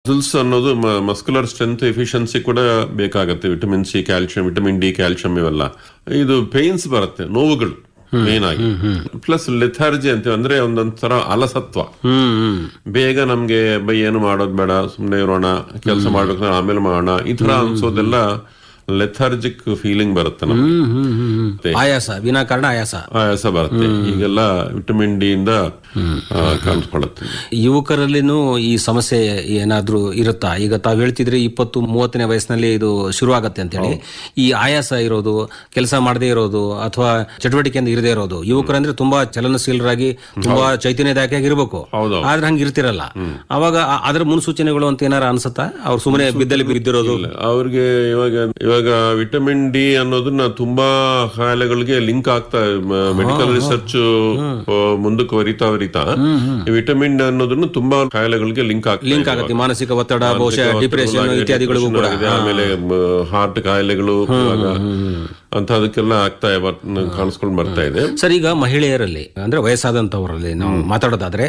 Muscles ಅನ್ನೋದು muscular strength efficiency ಕೂಡ ಬೇಕಾಗತ್ತೆ vitamin C calcium vitamin D calcium ಇವೆಲ್ಲ ಇದು ಪೇನ್ಸ್ ಬರುತ್ತೆ ನೋವುಗಳು ಮೇನ್ ಆಗಿ ಪ್ಲಸ್ ಲೆಥಾರ್ಜಿ ಅಂತೀವಿ ಅಂದ್ರೆ ಒಂದೊಂಥರ ಅಲಸತ್ವ ಹ್ಮ್ ಹ್ಮ್ ಬೇಗ ನಮ್ಗೆ ಬೈ ಏನು ಮಾಡೋದ್ ಬೇಡ ಸುಮ್ನೆ ಇರೋಣ ಕೆಲಸ ಮಾಡ್ಬೇಕು ಆಮೇಲೆ ಮಾಡೋಣ ಈ ತರ ಅನ್ಸೋದೆಲ್ಲ ಲೆಥಾರ್ಜಿಕ್ ಫೀಲಿಂಗ್ ಬರುತ್ತೆ ನಮ್ಗೆ ಹ್ಮ್ ಹ್ಮ್ ಹ್ಮ್ ಹ್ಮ್ ಆಯಾಸ ವಿನಾಕಾರಣ ಆಯಾಸ ಆಯಾಸ ಬರುತ್ತೆ ಈಗೆಲ್ಲ ವಿಟಮಿನ್ ಡಿ ಇಂದ ಆ, ಕಾಣಿಸ್ಕೊಳ್ಳುತ್ತೆ ಯುವಕರಲ್ಲಿನೂ ಈ ಸಮಸ್ಯೆ ಏನಾದ್ರೂ ಇರುತ್ತಾ ಈಗ ತಾವ್ ಹೇಳ್ತಿದ್ರಿ ಇಪ್ಪತ್ತು ಮೂವತ್ತನೇ ವಯಸ್ಸಿನಲ್ಲಿ ಇದು ಶುರುವಾಗತ್ತೆ ಅಂತ ಹೇಳಿ ಈ ಆಯಾಸ ಇರೋದು ಕೆಲಸ ಮಾಡದೇ ಇರೋದು ಅಥವಾ ಚಟುವಟಿಕೆಯಿಂದ ಇರದೇ ಇರೋದು ಯುವಕರಂದ್ರೆ ತುಂಬಾ ಚಲನಶೀಲರಾಗಿ ತುಂಬಾ ಚೈತನ್ಯದಾಯಕ ಇರಬೇಕು ಹೌದು. ಆದ್ರೆ ಹಂಗ ಇರ್ತಿರಲ್ಲ ಅವಾಗ ಆ- ಅದ್ರ ಮುನ್ಸೂಚನೆಗಳು ಅಂತ ಏನಾರ ಅನ್ಸತ್ತಾ ಅವ್ರು ಸುಮ್ಮನೆ ಬಿದ್ದಲ್ಲಿ ಬಿದ್ದಿರೋದು ಅವ್ರಿಗೆ ಇವಾಗ ಇವಾಗ ವಿಟಮಿನ್ ಡಿ ಅನ್ನೋದನ್ನ ತುಂಬಾ ಕಾಯಿಲೆಗಳಿಗೆ ಲಿಂಕ್ ಆಗ್ತಾ ಮೆಡಿಕಲ್ ರಿಸರ್ಚ್ ಮುಂದಕ್ಕೆ ವರಿತಾ ವರಿತಾ ಈ ವಿಟಮಿನ್ ಅನ್ನೋದನ್ನು ತುಂಬಾ ಕಾಯಿಲೆಗಳಿಗೆ ಲಿಂಕ್ ಆಗ್ತಾ ಲಿಂಕ್ ಆಗತ್ತೆ ಮಾನಸಿಕ ಒತ್ತಡ ಬಹುಶಃ ಡಿಪ್ರೆಷನ್ ಇತ್ಯಾದಿಗಳಿಗೂ ಕೂಡ ಆಗಿದೆ. ಆಮೇಲೆ ಹಾರ್ಟ್ ಕಾಯಿಲೆಗಳು ಇವಾಗ ಅಂತದಕ್ಕೆಲ್ಲ ಆಗ್ತಾ ಬರ್- ಕಾಣಿಸ್ಕೊಂಡ್ ಬರ್ತಾ ಇದೆ ಸರ್ ಈಗ ಮಹಿಳೆಯರಲ್ಲಿ ಅಂದ್ರೆ ವಯಸ್ಸಾದಂತವರಲ್ಲಿ ನಾವು ಮಾತಾಡೋದಾದ್ರೆ